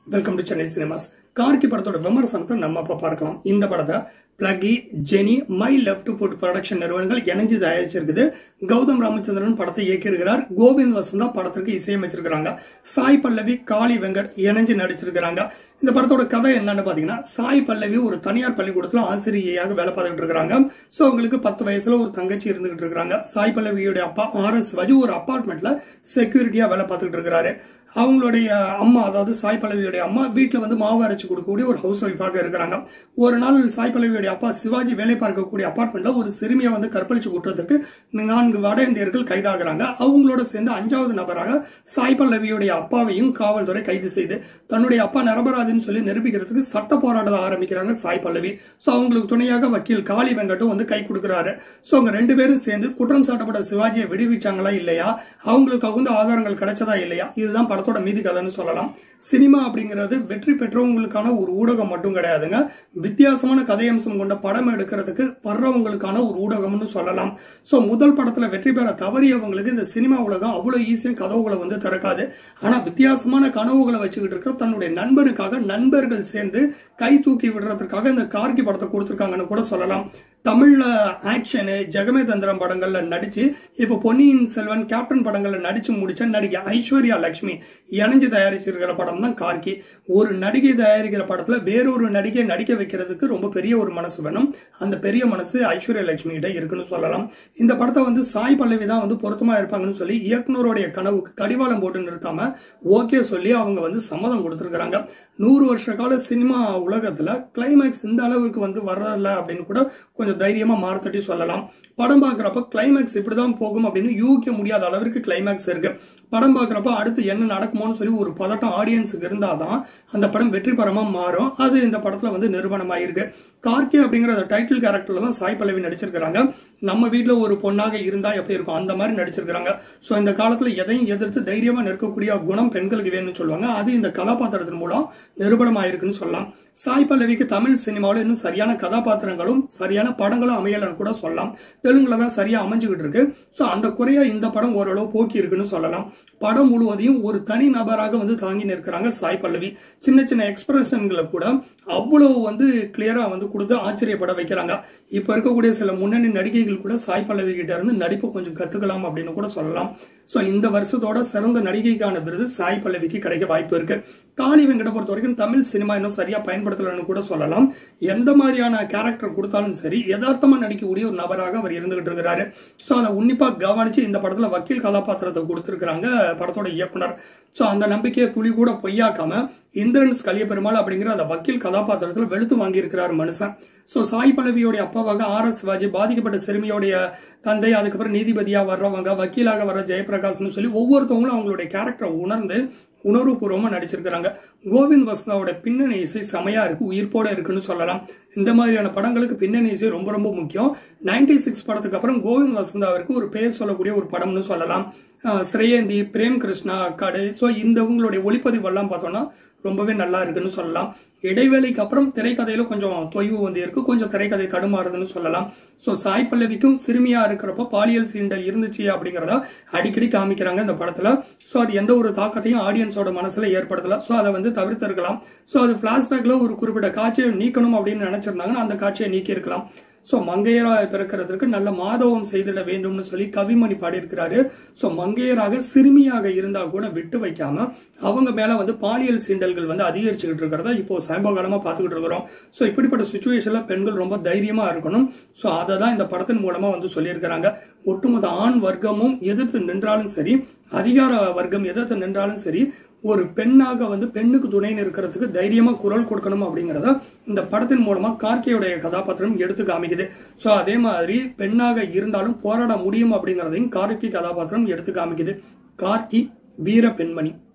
welcome to Chennai Cinemas Gargi படத்தோட விமர்சனத்தை நம்ம இப்ப பார்க்கலாம் இந்த படத்தை பிளக்கி ஜெனி மை லெஃப்ட் ஃபுட் ப்ரொடக்ஷன் நிறுவனங்கள் இணைஞ்சு தயாரிச்சிருக்குது கௌதம் ராமச்சந்திரன் படத்தை இயக்கியிருக்கிறார் கோவிந்த் வசந்தா படத்திற்கு இசையமைச்சிருக்கிறாங்க சாய் பல்லவி காளி வெங்கட் இணைஞ்சு நடிச்சிருக்கிறாங்க இந்த படத்தோட கதை என்னன்னு பாத்தீங்கன்னா சாய் பல்லவி ஒரு தனியார் பள்ளிக்கூடத்துல ஆசிரியையாக வேலை பார்த்துட்டு இருக்காங்க சோ அவங்களுக்கு பத்து வயசுல ஒரு தங்கச்சி இருந்துகிட்டு இருக்காங்க சாய் பல்லவியோட அப்பா ஆர் எஸ் வஜு ஒரு அபார்ட்மெண்ட்ல செக்யூரிட்டியா வேலை பார்த்துட்டு இருக்காரு அவங்களுடைய அம்மா அதாவது சாய் பல்லவியோட அம்மா வீட்டுல வந்து மாவு அரைச்சு கொடுக்கக்கூடிய ஒரு ஹவுஸ் ஒய்ஃபாக இருக்கிறாங்க ஒரு நாள் சாய் பல்லவியோட அப்பா சிவாஜி வேலை பார்க்கக்கூடிய அபார்ட்மெண்ட்ல ஒரு சிறுமியை வந்து கற்பழிச்சு கூட்டுறதுக்கு நான்கு வட இந்தியர்கள் கைதாகிறாங்க அவங்களோட சேர்ந்து அஞ்சாவது நபராக சாய் பல்லவியுடைய அப்பாவையும் காவல்துறை கைது செய்து தன்னுடைய அப்பா நிரபராதின்னு சொல்லி நிரூபிக்கிறதுக்கு சட்ட போராட்டத்தை ஆரம்பிக்கிறாங்க சாய் பல்லவி சோ அவங்களுக்கு துணையாக வக்கீல் காளி வெங்கட்டும் வந்து கை கொடுக்கிறாரு சோ அவங்க ரெண்டு பேரும் சேர்ந்து குற்றம் சாட்டப்பட்ட சிவாஜியை விடுவிச்சாங்களா இல்லையா அவங்களுக்கு தகுந்த ஆதாரங்கள் கிடைச்சதா இல்லையா இதுதான் படத்தோட மீதி கதைன்னு சொல்லலாம் சினிமா அப்படிங்கிறது வெற்றி பெற்றவங்களுக்கான ஒரு ஊடகம் மட்டும் கிடையாதுங்க வித்தியாசமான கதையம்சம் கொண்ட படம் எடுக்கிறதுக்கு வர்றவங்களுக்கான ஒரு ஊடகம்னு சொல்லலாம் சோ முதல் படத்துல வெற்றி பெற தவறியவங்களுக்கு இந்த சினிமா உலகம் அவ்வளவு ஈஸியா கதவுகளை வந்து திறக்காது ஆனா வித்தியாசமான கனவுகளை வச்சுக்கிட்டு இருக்க தன்னுடைய நண்பனுக்காக நண்பர்கள் சேர்ந்து கை தூக்கி விடுறதுக்காக இந்த கார்கி படத்தை கொடுத்திருக்காங்கன்னு கூட சொல்லலாம் தமிழ்ல ஆக்ஷனு ஜெகமே தந்திரம் படங்கள்ல நடிச்சு இப்ப பொன்னியின் செல்வன் கேப்டன் படங்கள்ல நடிச்சு முடிச்ச நடிகை ஐஸ்வர்யா லட்சுமி இணைஞ்சு தயாரிச்சிருக்கிற படம் தான் கார்கி ஒரு நடிகை தயாரிக்கிற படத்துல வேறொரு நடிகை நடிக்க வைக்கிறதுக்கு ரொம்ப பெரிய ஒரு மனசு வேணும் அந்த பெரிய மனசு ஐஸ்வர்யா லட்சுமி கிட்ட இருக்குன்னு சொல்லலாம் இந்த படத்தை வந்து சாய் பல்லவி தான் வந்து பொருத்தமா இருப்பாங்கன்னு சொல்லி இயக்குனருடைய கனவுக்கு கடிவாளம் போட்டு நிறுத்தாம ஓகே சொல்லி அவங்க வந்து சம்மதம் கொடுத்திருக்கிறாங்க நூறு வருஷ கால சினிமா உலகத்துல கிளைமேக்ஸ் இந்த அளவுக்கு வந்து வரல அப்படின்னு கூட கொஞ்சம் தைரியமா மாறுத்தட்டி சொல்லலாம் படம் பார்க்குறப்ப கிளைமேக்ஸ் இப்படிதான் போகும் அப்படின்னு யூகிக்க முடியாத அளவிற்கு கிளைமேக்ஸ் இருக்கு படம் பார்க்குறப்ப அடுத்து என்ன நடக்குமோன்னு சொல்லி ஒரு பதட்டம் ஆடியன்ஸுக்கு இருந்தாதான் அந்த படம் வெற்றி படமா மாறும் அது இந்த படத்துல வந்து நிறுவனமாயிருக்கு கார்கி அப்படிங்கிற டைட்டில் கேரக்டர்ல தான் சாய் பல்லவி நடிச்சிருக்கிறாங்க நம்ம வீட்டுல ஒரு பொண்ணாக இருந்தா எப்படி இருக்கும் அந்த மாதிரி நடிச்சிருக்கிறாங்க சோ இந்த காலத்துல எதையும் எதிர்த்து தைரியமா நிற்கக்கூடிய குணம் பெண்களுக்கு வேணும்னு சொல்லுவாங்க அது இந்த கதாபாத்திரத்தின் மூலம் நிரூபணமாயிருக்குன்னு சொல்லலாம் சாய் பல்லவிக்கு தமிழ் சினிமாவில் இன்னும் சரியான கதாபாத்திரங்களும் சரியான படங்களும் அமையலன்னு கூட சொல்லலாம் தெலுங்குல தான் சரியா அமைஞ்சுக்கிட்டு இருக்கு சோ அந்த குறைய இந்த படம் ஓரளவு போக்கி இருக்குன்னு சொல்லலாம் படம் முழுவதையும் ஒரு தனி நபராக வந்து தாங்கி நிற்கிறாங்க சாய் பல்லவி சின்ன சின்ன எக்ஸ்பிரஷன்களை கூட அவ்வளவு வந்து கிளியரா வந்து கொடுத்து ஆச்சரியப்பட வைக்கிறாங்க இப்ப இருக்கக்கூடிய சில முன்னணி நடிகைகள் கூட சாய் பல்லவி கிட்ட இருந்து நடிப்பு கொஞ்சம் கத்துக்கலாம் அப்படின்னு கூட சொல்லலாம் சோ இந்த வருஷத்தோட சிறந்த நடிகைக்கான விருது சாய் பல்லவிக்கு கிடைக்க வாய்ப்பு இருக்கு காளி வெங்கட பொறுத்த வரைக்கும் தமிழ் சினிமா இன்னும் சரியா பயன்படுத்தலன்னு கூட சொல்லலாம் எந்த மாதிரியான கேரக்டர் கொடுத்தாலும் சரி யதார்த்தமா நடிக்கக்கூடிய ஒரு நபராக அவர் இருந்துகிட்டு இருக்கிறாரு சோ அதை உன்னிப்பா கவனிச்சு இந்த படத்துல வக்கீல் கதாபாத்திரத்தை கொடுத்திருக்கிறாங்க படத்தோட இயக்குனர் சோ அந்த நம்பிக்கையை துளி கூட பொய்யாக்காம இந்திரன்ஸ் கலிய பெருமாள் அப்படிங்கிற அந்த வக்கீல் கதாபாத்திரத்துல வெளுத்து வாங்கி இருக்கிறார் மனுஷன் சோ சாய் பல்லவியோடைய அப்பாவாக ஆர் எஸ் சிவாஜி பாதிக்கப்பட்ட சிறுமியோடைய தந்தை அதுக்கப்புறம் நீதிபதியா வர்றவங்க வக்கீலாக வர்ற ஜெயபிரகாஷ்னு சொல்லி ஒவ்வொருத்தவங்களும் அவங்களுடைய கேரக்டரை உணர்ந்து உணர்வுபூர்வமா நடிச்சிருக்கிறாங்க கோவிந்த் வசந்தாவோட பின்னணி இசை செமையா இருக்கு உயிர்ப்போட இருக்குன்னு சொல்லலாம் இந்த மாதிரியான படங்களுக்கு பின்னணி இசை ரொம்ப ரொம்ப முக்கியம் நைன்டி சிக்ஸ் படத்துக்கு அப்புறம் கோவிந்த் வசந்தாவிற்கு ஒரு பேர் சொல்லக்கூடிய ஒரு படம்னு சொல்லலாம் ஸ்ரேயந்தி பிரேம் கிருஷ்ணா அக்காடு ஸோ இந்த இவங்களுடைய ஒளிப்பதிவு எல்லாம் பார்த்தோம்னா ரொம்பவே நல்லா இருக்குன்னு சொல்லலாம் இடைவேளைக்கு அப்புறம் திரைக்கதையில கொஞ்சம் தொய்வு வந்து இருக்கு கொஞ்சம் திரைக்கதை தடுமாறுதுன்னு சொல்லலாம் சோ சாய் பல்லவிக்கும் சிறுமியா இருக்கிறப்ப பாலியல் சீண்டல் இருந்துச்சு அப்படிங்கறத அடிக்கடி காமிக்கிறாங்க இந்த படத்துல சோ அது எந்த ஒரு தாக்கத்தையும் ஆடியன்ஸோட மனசுல ஏற்படுத்தல சோ அதை வந்து தவிர்த்திருக்கலாம் சோ அது பிளாஷ்பேக்ல ஒரு குறிப்பிட்ட காட்சியை நீக்கணும் அப்படின்னு நினைச்சிருந்தாங்கன்னா அந்த காட்சியை நீக்கி இருக்கலாம் சோ மங்கையராக பிறக்கிறதுக்கு நல்ல மாதவம் செய்திட வேண்டும்னு சொல்லி கவிமணி பாடியிருக்கிறாரு சோ மங்கையராக சிறுமியாக இருந்தா கூட விட்டு வைக்காம அவங்க மேல வந்து பாலியல் சீண்டல்கள் வந்து அதிகரிச்சுக்கிட்டு இருக்கிறத இப்போ சமீப காலமா பாத்துக்கிட்டு இருக்கிறோம் சோ இப்படிப்பட்ட சுச்சுவேஷன்ல பெண்கள் ரொம்ப தைரியமா இருக்கணும் சோ அதை தான் இந்த படத்தின் மூலமா வந்து சொல்லியிருக்கிறாங்க ஒட்டுமொத்த ஆண் வர்க்கமும் எதிர்த்து நின்றாலும் சரி அதிகார வர்க்கம் எதிர்த்து நின்றாலும் சரி ஒரு பெண்ணாக வந்து பெண்ணுக்கு துணை நிற்கிறதுக்கு தைரியமா குரல் கொடுக்கணும் அப்படிங்கறத இந்த படத்தின் மூலமா கார்கியோடைய கதாபாத்திரம் எடுத்து காமிக்குது சோ அதே மாதிரி பெண்ணாக இருந்தாலும் போராட முடியும் அப்படிங்கறதையும் கார்கி கதாபாத்திரம் எடுத்து காமிக்குது கார்கி வீர பெண்மணி